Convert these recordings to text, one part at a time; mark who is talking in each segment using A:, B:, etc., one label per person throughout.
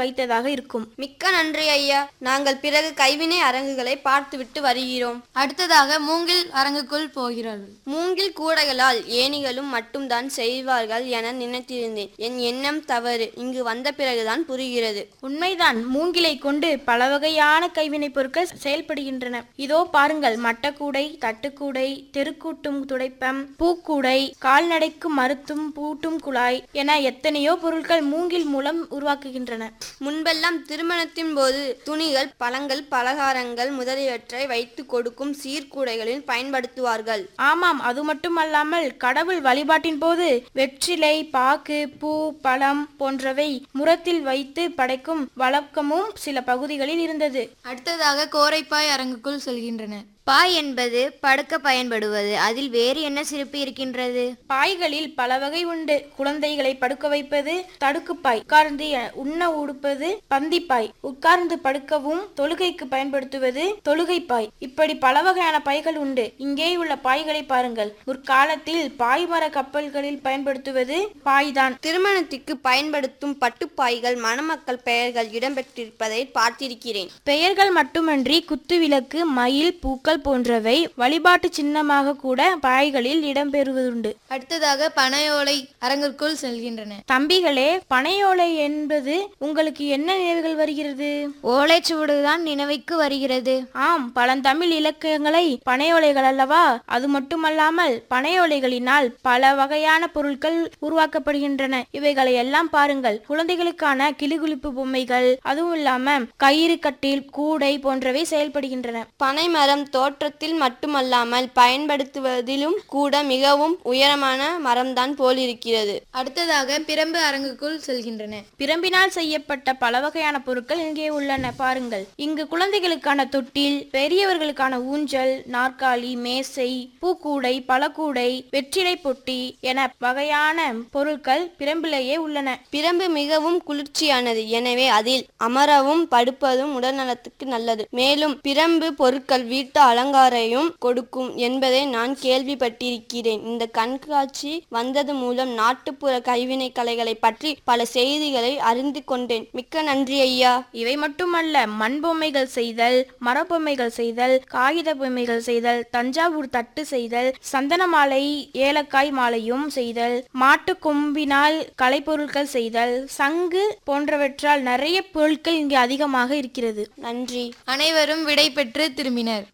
A: வைத்ததாக இருக்கும்
B: மிக்க நன்றி ஐயா நாங்கள் பிறகு கைவினை அரங்குகளை பார்த்துவிட்டு வருகிறோம்
C: அடுத்ததாக மூங்கில் அரங்குக்குள் போகிறார்கள்
B: மூங்கில் கூடைகளால் ஏணிகளும் மட்டும்தான் செய்வார்கள் என நினைத்திருந்தேன் என் எண்ணம் தவறு இங்கு வந்த பிறகுதான் புரிகிறது
A: உண்மைதான் மூங்கிலை கொண்டு பல வகையான கைவினைப் பொருட்கள் செயல்படுகின்றன இதோ பாருங்கள் மட்டக்கூடை தட்டுக்கூடை தெருக்கூட்டும் துடைப்பம் பூக்கூடை கால்நடைக்கு மருத்தும் பூட்டும் குழாய் என எத்தனையோ பொருட்கள் மூங்கில் மூலம் உருவாக்குகின்றன
B: முன்பெல்லாம் திருமணத்தின் போது துணிகள் பழங்கள் பலகாரங்கள் முதலியவற்றை வைத்து கொடுக்கும் சீர்கூடைகளில் பயன்படுத்துவார்கள்
A: ஆமாம் அது மட்டுமல்லாமல் கடவுள் வழிபாட்டின் போது வெற்றிலை பாக்கு பூ பழம் போன்றவை முரத்தில் வைத்து படைக்கும் வழக்கமும் சில பகுதிகளில் இருந்தது
C: அடுத்ததாக கோரைப்பாய் அரங்குக்குள் செல்கின்றன
D: பாய் என்பது படுக்க பயன்படுவது அதில் வேறு என்ன சிறப்பு இருக்கின்றது
A: பாய்களில் பல வகை உண்டு குழந்தைகளை படுக்க வைப்பது தடுக்குப்பாய் உட்கார்ந்து உண்ண உடுப்பது பந்திப்பாய் உட்கார்ந்து படுக்கவும் தொழுகைக்கு பயன்படுத்துவது தொழுகைப்பாய் இப்படி பல வகையான பாய்கள் உண்டு இங்கே உள்ள பாய்களை பாருங்கள் முற்காலத்தில் பாய்மர கப்பல்களில் பயன்படுத்துவது பாய்தான்
B: திருமணத்திற்கு பயன்படுத்தும் பட்டுப்பாய்கள் மணமக்கள் பெயர்கள் இடம்பெற்றிருப்பதை பார்த்திருக்கிறேன்
A: பெயர்கள் மட்டுமன்றி குத்துவிளக்கு மயில் பூக்கள் போன்றவை வழிபாட்டு சின்னமாக கூட பாய்களில் இடம்பெறுவதுண்டு
C: அடுத்ததாக பனையோலை அரங்கிற்குள் செல்கின்றன
A: தம்பிகளே பனையோலை என்பது உங்களுக்கு என்ன நினைவுகள் வருகிறது
D: ஓலைச்சுவடுதான் நினைவுக்கு வருகிறது
A: ஆம் பழந்தமிழ் இலக்கியங்களை பனையோலைகள் அல்லவா அது மட்டுமல்லாமல் பனையோலைகளினால் பல வகையான பொருட்கள் உருவாக்கப்படுகின்றன இவைகளை எல்லாம் பாருங்கள் குழந்தைகளுக்கான கிளிகுளிப்பு பொம்மைகள் அதுவும் இல்லாம கயிறு கட்டில் கூடை போன்றவை செயல்படுகின்றன
B: பனைமரம் தோற்றத்தில் மட்டுமல்லாமல் பயன்படுத்துவதிலும் கூட மிகவும் உயரமான மரம்தான் போலிருக்கிறது
C: அடுத்ததாக பிரம்பு அரங்குக்குள் செல்கின்றன
A: பிரம்பினால் செய்யப்பட்ட பல வகையான பொருட்கள் இங்கே உள்ளன பாருங்கள் இங்கு குழந்தைகளுக்கான தொட்டில் பெரியவர்களுக்கான ஊஞ்சல் நாற்காலி மேசை பூக்கூடை பழக்கூடை வெற்றிலை பொட்டி என வகையான பொருட்கள் பிரம்பிலேயே உள்ளன
B: பிரம்பு மிகவும் குளிர்ச்சியானது எனவே அதில் அமரவும் படுப்பதும் உடல்நலத்துக்கு நல்லது மேலும் பிரம்பு பொருட்கள் வீட்டு அலங்காரையும் கொடுக்கும் என்பதை நான் கேள்விப்பட்டிருக்கிறேன் இந்த கண்காட்சி வந்தது மூலம் நாட்டுப்புற கைவினை கலைகளை பற்றி பல செய்திகளை அறிந்து கொண்டேன் மிக்க நன்றி ஐயா
A: இவை மட்டுமல்ல மண் பொம்மைகள் செய்தல் மரப்பொம்மைகள் செய்தல் காகித பொம்மைகள் செய்தல் தஞ்சாவூர் தட்டு செய்தல் சந்தன மாலை ஏலக்காய் மாலையும் செய்தல் மாட்டு கொம்பினால் கலைப்பொருட்கள் செய்தல் சங்கு போன்றவற்றால் நிறைய பொருட்கள் இங்கே அதிகமாக இருக்கிறது
B: நன்றி
C: அனைவரும் விடை பெற்று திரும்பினர்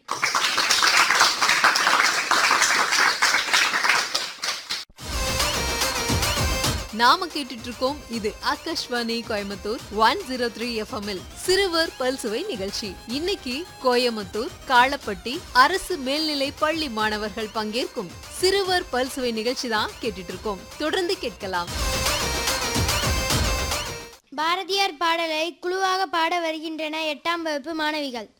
E: நாம கேட்டுட்டு இருக்கோம் இது Akashvani Coimbatore one zero three எஃப்எம்எல் சிறுவர் பல்சுவை நிகழ்ச்சி இன்னைக்கு கோயம்புத்தூர் காளப்பட்டி அரசு மேல்நிலை பள்ளி மாணவர்கள் பங்கேற்கும் சிறுவர் பல்சுவை நிகழ்ச்சி தான் கேட்டுட்டு இருக்கோம் தொடர்ந்து கேட்கலாம்
F: பாரதியார் பாடலை குழுவாக பாட வருகின்றன எட்டாம் வகுப்பு மாணவிகள்